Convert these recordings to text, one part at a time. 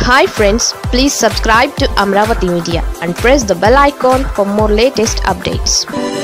hi friends please subscribe to Amaravati media and press the bell icon for more latest updates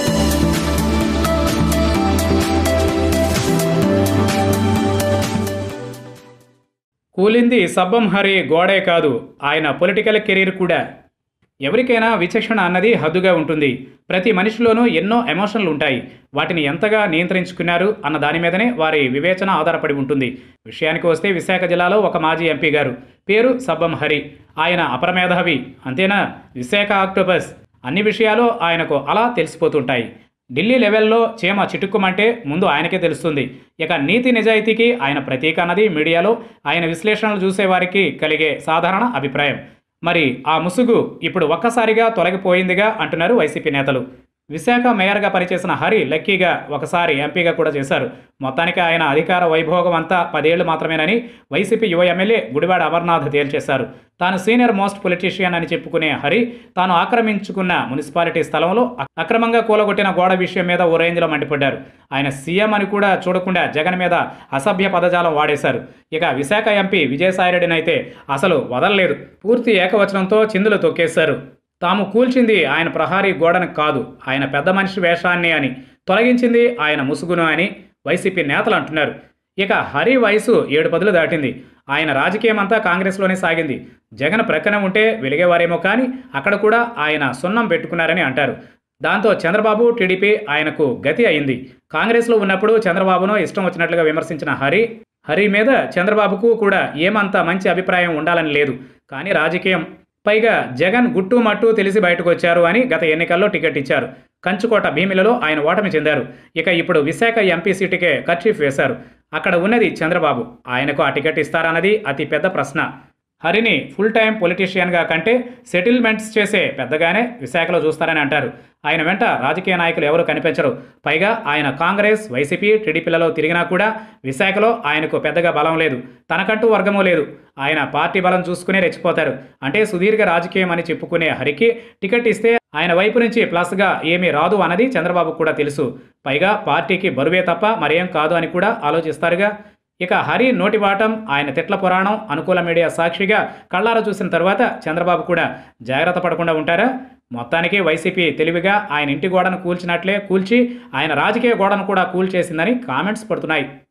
కూలింది సబ్బం హరి గోడే కాదు ఆయన political career కూడా ఎవరికైనా విచక్షణ అన్నది హద్దుగా ఉంటుంది ప్రతి మనిషిలోనూ ఎన్నో ఎమోషన్లు ఉంటాయి వాటిని ఎంతగా నియంత్రించుకున్నారు అన్న దాని మీదనే వారి వివేచన ఆధారపడి ఉంటుంది విషయానికి వస్తే విశాఖ జిల్లాలో ఒక మాజీ ఎంపీ గారు పేరు సబ్బం హరి ఆయన అపరమేధావి అంతేనా విశాఖ ఆక్టోపస్ అన్ని విషయాలు ఆయనకు అలా తెలిసిపోతుంటాయి ఢిల్లీ లెవెల్లో చీమ చిటుక్కుమంటే ముందు ఆయనకే తెలుస్తుంది ఇక నీతి నిజాయితీకి ఆయన ప్రతీక అన్నది మీడియాలో ఆయన విశ్లేషణలు చూసేవారికి కలిగే సాధారణ అభిప్రాయం మరి ఆ ముసుగు ఇప్పుడు ఒక్కసారిగా తొలగిపోయిందిగా అంటున్నారు వైసీపీ నేతలు విశాఖ మేయర్గా పనిచేసిన హరి లక్కీగా ఒకసారి ఎంపీగా కూడా చేశారు మొత్తానికి ఆయన అధికార వైభోగం అంతా పదేళ్లు మాత్రమేనని వైసీపీ యువ ఎమ్మెల్యే గుడివాడ అమర్నాథ్ తేల్చేశారు తాను సీనియర్ మోస్ట్ పొలిటీషియన్ అని చెప్పుకునే హరి తాను ఆక్రమించుకున్న మున్సిపాలిటీ స్థలంలో అక్రమంగా కూలగొట్టిన గోడ విషయం మీద ఓ రేంజ్లో మండిపడ్డారు ఆయన సీఎం అని కూడా చూడకుండా జగన్ మీద అసభ్య పదజాలం వాడేశారు ఇక విశాఖ ఎంపీ విజయసాయిరెడ్డినైతే అసలు వదలలేదు పూర్తి ఏకవచనంతో చిందులు తొక్కేశారు తాము కూల్చింది ఆయన ప్రహారీ గోడను కాదు ఆయన పెద్ద మనిషి వేషాన్ని అని తొలగించింది ఆయన ముసుగును అని వైసీపీ నేతలు అంటున్నారు ఇక హరి వయసు ఏడు పదులు దాటింది ఆయన రాజకీయం అంతా కాంగ్రెస్లోనే సాగింది జగన్ ప్రక్కన ఉంటే వెలిగేవారేమో కానీ అక్కడ కూడా ఆయన సున్నం పెట్టుకున్నారని అంటారు దాంతో చంద్రబాబు టీడీపీ ఆయనకు గతి అయింది కాంగ్రెస్లో ఉన్నప్పుడు చంద్రబాబును ఇష్టం వచ్చినట్లుగా విమర్శించిన హరి హరి మీద చంద్రబాబుకు కూడా ఏమంత మంచి అభిప్రాయం ఉండాలని లేదు కానీ రాజకీయం పైగా జగన్ గుట్టు మట్టు తెలిసి బయటకు వచ్చారు అని గత ఎన్నికల్లో టికెట్ ఇచ్చారు కంచుకోట భీమిలలో ఆయన ఓటమి చెందారు ఇక ఇప్పుడు విశాఖ ఎంపీ సీటుకే కర్చీఫ్ వేశారు అక్కడ ఉన్నది చంద్రబాబు ఆయనకు ఆ టికెట్ ఇస్తారన్నది అతి పెద్ద ప్రశ్న హరిని ఫుల్ టైం పొలిటీషియన్గా కంటే సెటిల్మెంట్స్ చేసే పెద్దగానే విశాఖలో చూస్తారని అంటారు ఆయన వెంట రాజకీయ నాయకులు ఎవరు కనిపించరు పైగా ఆయన కాంగ్రెస్ వైసీపీ టీడీపీలలో తిరిగినా కూడా విశాఖలో ఆయనకు పెద్దగా బలం లేదు తనకంటూ వర్గము లేదు ఆయన పార్టీ బలం చూసుకునే రెచ్చిపోతారు అంటే సుదీర్ఘ రాజకీయం అని చెప్పుకునే హరికి టికెట్ ఇస్తే ఆయన వైపు నుంచి ప్లస్గా ఏమీ రాదు అన్నది చంద్రబాబు కూడా తెలుసు పైగా పార్టీకి బరువే తప్ప మరేం కాదు అని కూడా ఆలోచిస్తారుగా ఇక హరి నోటివాటం ఆయన తిట్ల పురాణం అనుకూల మీడియా సాక్షిగా కళ్ళారా చూసిన తర్వాత చంద్రబాబు కూడా జాగ్రత్త పడకుండా ఉంటారా మొత్తానికి వైసీపీ తెలివిగా ఆయన ఇంటి గోడను కూల్చినట్లే కూల్చి ఆయన రాజకీయ గోడను కూడా కూల్చేసిందని కామెంట్స్ పడుతున్నాయి